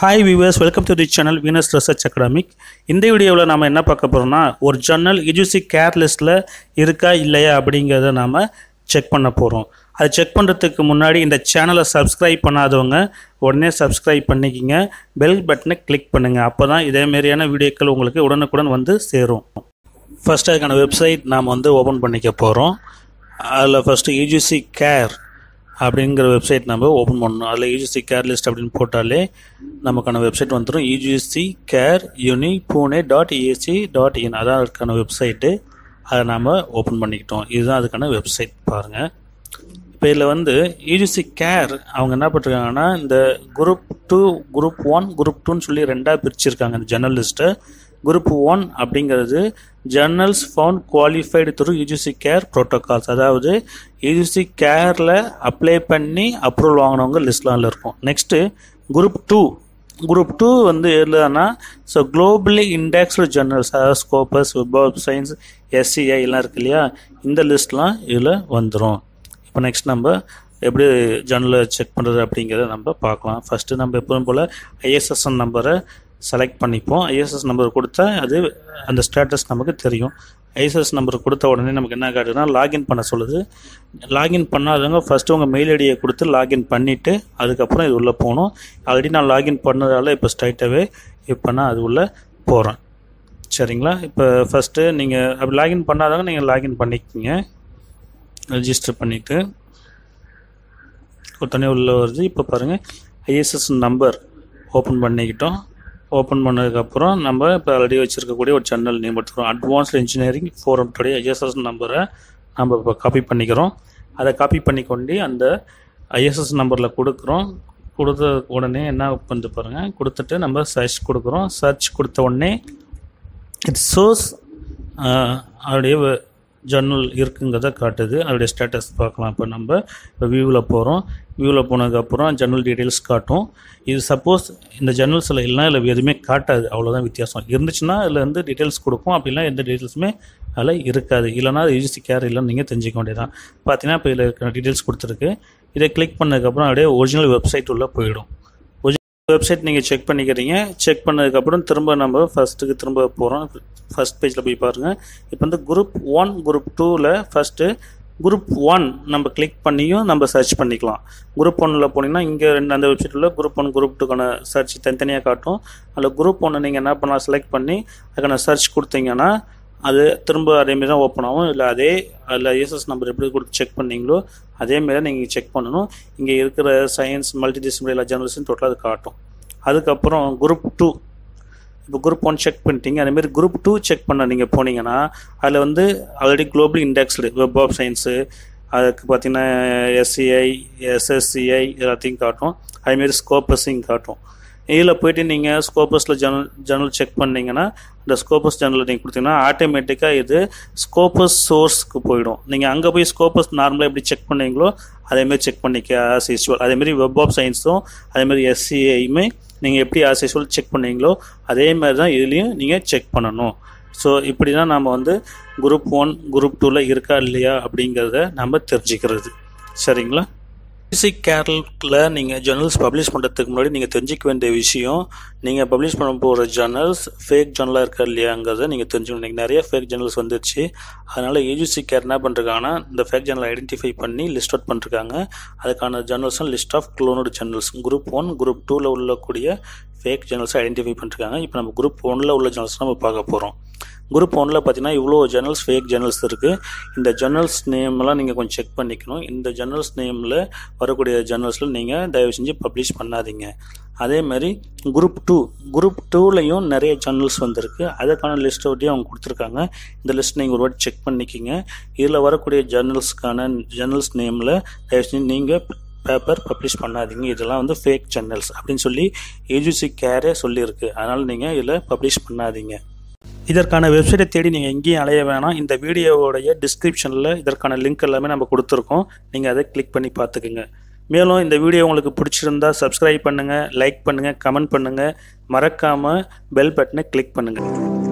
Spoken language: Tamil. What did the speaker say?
hi viewers welcome to the channel Venus research academic இந்த வீடியோவில் நாம் என்ன பார்க்க போகிறோம்னா ஒரு ஜர்னல் யூஜிசி கேர் லிஸ்ட்டில் இருக்கா இல்லையா அப்படிங்கிறத நாம் செக் பண்ண போகிறோம் அது செக் பண்ணுறதுக்கு முன்னாடி இந்த சேனலை சப்ஸ்கிரைப் பண்ணாதவங்க உடனே சப்ஸ்கிரைப் பண்ணிக்கிங்க பெல் பட்டனை கிளிக் பண்ணுங்கள் அப்போ தான் இதேமாரியான வீடியோக்கள் உங்களுக்கு உடனுக்குடன் வந்து சேரும் ஃபஸ்ட் அதுக்கான வெப்சைட் நாம் வந்து ஓப்பன் பண்ணிக்க போகிறோம் அதில் ஃபஸ்ட்டு யூஜிசி கேர் அப்படிங்கிற வெப்சைட் நம்ம ஓப்பன் பண்ணணும் அதில் யூஜிசி கேர் லிஸ்ட் அப்படின்னு போட்டாலே நமக்கான வெப்சைட் வந்துடும் UGC CARE uni Pune dot AC dot in அதான் அதுக்கான வெப்சைட்டு அதை நாம் ஓப்பன் பண்ணிக்கிட்டோம் இதுதான் அதுக்கான வெப்சைட் பாருங்கள் இப்போ இதில் வந்து யூஜிசி கேர் அவங்க என்ன பண்ணிருக்காங்கன்னா இந்த group two group one group டூன்னு சொல்லி ரெண்டாக பிரிச்சிருக்காங்க இந்த ஜெர்னலிஸ்ட்டை குரூப் ஒன் அப்படிங்கிறது journals found qualified through UGC CARE protocols அதாவது யூஜிசி கேரில் அப்ளை பண்ணி அப்ரூவல் வாங்கினவங்க லிஸ்ட்லாம் இருக்கும் next group two group two வந்து எதுலன்னா ஸோ குளோபலி இண்டெக்ஸ்டு ஜர்னல்ஸ் அதாவது Scopus web of science SCI எல்லாம் இருக்கு இல்லையா இந்த லிஸ்ட்லாம் இதில் வந்துடும் இப்போ நெக்ஸ்ட் நம்ம எப்படி ஜர்னலை செக் பண்ணுறது அப்படிங்கிறத நம்ம பார்க்கலாம் ஃபஸ்ட்டு நம்ம எப்பவும் போல் ஐஎஸ்எஸ்என் நம்பரை செலக்ட் பண்ணிப்போம் ஐஎஸ்எஸ் நம்பர் கொடுத்தா அது அந்த ஸ்டேட்டஸ் நமக்கு தெரியும் ஐஎஸ்எஸ் நம்பர் கொடுத்த உடனே நமக்கு என்ன காட்டுதுன்னா லாகின் பண்ண சொல்லுது லாகின் பண்ணாதவங்க ஃபஸ்ட்டு உங்கள் மெயில் ஐடியை கொடுத்து லாகின் பண்ணிவிட்டு அதுக்கப்புறம் இது உள்ளே போகணும் ஆல்ரெடி நான் லாகின் பண்ணதால இப்போ ஸ்ட்ரைட்டாகவே இப்போ நான் அது உள்ளே போகிறேன் சரிங்களா இப்போ ஃபஸ்ட்டு நீங்கள் அப்படி லாகின் பண்ணாதவங்க நீங்கள் லாகின் பண்ணிக்கோங்க ரெஜிஸ்டர் பண்ணிவிட்டு உடனே உள்ளே வருது இப்போ பாருங்கள் ஐஎஸ்எஸ் நம்பர் ஓப்பன் பண்ணிக்கிட்டோம் ஓப்பன் பண்ணதுக்கப்புறம் நம்ம இப்போ ஆல்ரெடி வச்சுருக்கக்கூடிய ஒரு சேனல் நேம் எடுத்துக்கிறோம் அட்வான்ஸ்டு இன்ஜினியரிங் ஃபோரம்டைய ஐஎஸ்எஸ் நம்பரை நம்ம இப்போ காப்பி பண்ணிக்கிறோம் அதை காப்பி பண்ணிக்கொண்டு அந்த ஐஎஸ்எஸ் நம்பரில் கொடுக்குறோம் கொடுத்த உடனே என்ன வந்து பாருங்கள் கொடுத்துட்டு நம்ம சர்ச் கொடுக்குறோம் சர்ச் கொடுத்த உடனே இட் சோஸ் அதோடைய ஜர்னல் இருக்குங்கிறத காட்டுது அதோடைய ஸ்டேட்டஸ் பார்க்கலாம் இப்போ நம்ம இப்போ வியூவில் போகிறோம் வியூவில் போனதுக்கப்புறம் ஜர்னல் டீட்டெயில்ஸ் காட்டும் இது சப்போஸ் இந்த ஜர்னல்ஸில் இல்லைனா இல்லை எதுவுமே காட்டாது அவ்வளோதான் வித்தியாசம் இருந்துச்சுன்னா அதில் வந்து டீட்டெயில்ஸ் கொடுக்கும் அப்படிலாம் எந்த டீட்டெயில்ஸுமே அதில் இருக்காது இல்லைனா அது யூஜிசி கேர் இல்லைன்னு நீங்கள் தெரிஞ்சிக்க வேண்டியதான் பார்த்தீங்கன்னா இப்போ இதில் இருக்கிற டீட்டெயில்ஸ் கொடுத்துருக்கு இதை கிளிக் பண்ணதுக்கப்புறம் அப்படியே ஒரிஜினல் வெப்சைட் உள்ளே போயிடும் வெப்சைட் நீங்கள் செக் பண்ணிக்கிறீங்க செக் பண்ணதுக்கப்புறம் திரும்ப நம்ம ஃபஸ்ட்டுக்கு திரும்ப போகிறோம் ஃபஸ்ட் பேஜில் போய் பாருங்கள் இப்போ வந்து குரூப் ஒன் குரூப் டூவில் ஃபஸ்ட்டு குரூப் ஒன் நம்ம கிளிக் பண்ணியும் நம்ம சர்ச் பண்ணிக்கலாம் குரூப் ஒன்னில் போனீங்கன்னா இங்கே ரெண்டு அந்த வெப்சைட்டில் குரூப் ஒன் குரூப் டூக்கான சர்ச் தனித்தனியாக காட்டும் அதில் குரூப் ஒன்று நீங்கள் என்ன பண்ணலாம் செலக்ட் பண்ணி அதுக்கான சர்ச் கொடுத்தீங்கன்னா அது திரும்ப அதேமாரி தான் ஓப்பன் ஆகும் இல்லை அதே அதில் ஏசஸ் நம்பர் எப்படி கொடுத்து செக் பண்ணீங்களோ அதேமாரி நீங்கள் செக் பண்ணணும் இங்கே இருக்கிற சயின்ஸ் மல்டி டிசிப்ளினரி ஜேர்னலிஸ்ட்னு டோட்டலாக அது காட்டும் அதுக்கப்புறம் குரூப் டூ இப்போ குரூப் ஒன் செக் பண்ணிட்டீங்க அதேமாரி குரூப் டூ செக் பண்ண நீங்கள் போனீங்கன்னா அதில் வந்து already global indexed web of science அதுக்கு பார்த்தீங்கன்னா எஸ்சிஐ எஸ்எஸ்சிஐ எல்லாத்தையும் காட்டும் அதேமாரி ஸ்கோப்பஸையும் காட்டும் இதில் போயிட்டு நீங்கள் ஸ்கோப்பஸில் ஜெனரல் ஜெனரல் செக் பண்ணிங்கன்னா இந்த ஸ்கோப்பஸ் ஜெனரல் நீங்கள் கொடுத்தீங்கன்னா ஆட்டோமேட்டிக்காக இது ஸ்கோப்பஸ் சோர்ஸ்க்கு போயிடும் நீங்கள் அங்கே போய் ஸ்கோப்பஸ் நார்மலாக எப்படி செக் பண்ணீங்களோ அதேமாரி செக் பண்ணிக்க ஆஸ் யூஸ்வல் அதேமாரி வெப் ஆஃப் சயின்ஸும் அதேமாதிரி எஸ்சிஐயுமே நீங்கள் எப்படி ஆஸ் யூஸ்வல் செக் பண்ணீங்களோ அதே மாதிரி தான் இதுலேயும் நீங்கள் செக் பண்ணணும் ஸோ இப்படி தான் நம்ம வந்து குரூப் ஒன் குரூப் டூவில் இருக்கா இல்லையா அப்படிங்கிறத நம்ம தெரிஞ்சுக்கிறது சரிங்களா மியூசிக் கேரளில் நீங்கள் ஜர்னல்ஸ் பப்ளிஷ் பண்ணுறதுக்கு முன்னாடி நீங்கள் தெரிஞ்சிக்க வேண்டிய விஷயம் நீங்கள் பப்ளிஷ் பண்ண போகிற ஜர்னல்ஸ் ஃபேக் ஜர்னலாக இருக்கா இல்லையாங்கிறத நீங்கள் தெரிஞ்சுக்கணும் நீங்கள் நிறைய ஃபேக் ஜர்னல்ஸ் வந்துருச்சு அதனால் ஏஜிசி கேர் என்ன பண்ணுறாங்கன்னா இந்த ஃபேக் ஜர்னல் ஐடென்டிஃபை பண்ணி லிஸ்ட் அவுட் பண்ணிருக்காங்க அதுக்கான ஜர்னல்ஸும் லிஸ்ட் ஆஃப் க்ளோனோடு ஜர்னல்ஸ் குரூப் ஒன் குரூப் டூவில் உள்ளக்கூடிய ஃபேக் ஜர்னல்ஸை ஐடென்டிஃபை பண்ணிருக்காங்க இப்போ நம்ம குரூப் ஒனில் உள்ள ஜர்னல்ஸ் நம்ம பார்க்க போகிறோம் குரூப் ஒனில் பார்த்தீங்கன்னா இவ்வளோ ஜர்னல்ஸ் ஃபேக் ஜர்னல்ஸ் இருக்குது இந்த ஜர்னல்ஸ் நேம்லாம் நீங்கள் கொஞ்சம் செக் பண்ணிக்கணும் இந்த ஜர்னல்ஸ் நேமில் வரக்கூடிய ஜர்னல்ஸில் நீங்கள் தயவு செஞ்சு பப்ளிஷ் பண்ணாதீங்க அதே மாதிரி குரூப் டூ குரூப் டூலையும் நிறைய ஜர்னல்ஸ் வந்திருக்கு அதுக்கான லிஸ்ட் ஒட்டியும் அவங்க கொடுத்துருக்காங்க இந்த லிஸ்ட் நீங்கள் ஒரு வாட்டி செக் பண்ணிக்கிங்க இதில் வரக்கூடிய ஜர்னல்ஸ்க்கான ஜர்னல்ஸ் நேமில் தயவு செஞ்சு நீங்கள் பேப்பர் பப்ளிஷ் பண்ணாதீங்க இதெல்லாம் வந்து ஃபேக் ஜர்னல்ஸ் அப்படின்னு சொல்லி ஏஜிசி கேரே சொல்லியிருக்கு அதனால் நீங்கள் இதில் பப்ளிஷ் பண்ணாதீங்க இதற்கான வெப்சைட்டை தேடி நீங்கள் எங்கேயும் அலைய வேணாம் இந்த வீடியோவோடைய டிஸ்கிரிப்ஷனில் இதற்கான லிங்க் எல்லாமே நம்ம கொடுத்துருக்கோம் நீங்கள் அதை கிளிக் பண்ணி பார்த்துக்குங்க மேலும் இந்த வீடியோ உங்களுக்கு பிடிச்சிருந்தா சப்ஸ்கிரைப் பண்ணுங்கள் லைக் பண்ணுங்கள் கமெண்ட் பண்ணுங்கள் மறக்காமல் பெல் பட்டனை கிளிக் பண்ணுங்கள்